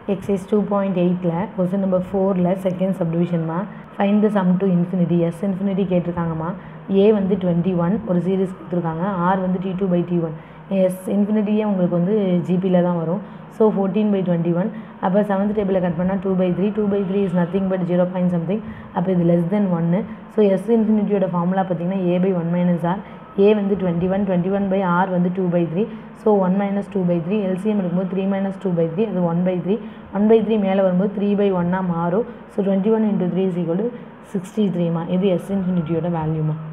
exercise two point எயிட்டில் question number ஃபோரில் second சப்டிவிஷன்மா find the sum to infinity S infinity கேட்டிருக்காங்கம்மா A வந்து டுவெண்ட்டி ஒன் ஒரு சீரிஸ் கொடுத்துருக்காங்க ஆர் வந்து T two by T one S இன்ஃபினிட்டியே உங்களுக்கு வந்து ஜிபியில் தான் வரும் so fourteen by twenty one அப்போ செவன்த் டேபிளில் கட் பண்ணால் two by three two by three is nothing but zero point something அப்போ இது லெஸ் தென் ஒன்று ஸோ எஸ் இன்ஃபினிட்டியோட ஃபார்முலா பார்த்தீங்கன்னா A by one minus R A வந்து twenty one twenty one by R வந்து two by three so one minus two by three LCM இருக்கும்போது three minus two by three அது one by three one by three மேலே வரும்போது three by ஒன்னாக மாறும் so twenty one into three is equal to sixty த்ரீமா இது S இன்ஃபினிட்டியோட வேல்யூமா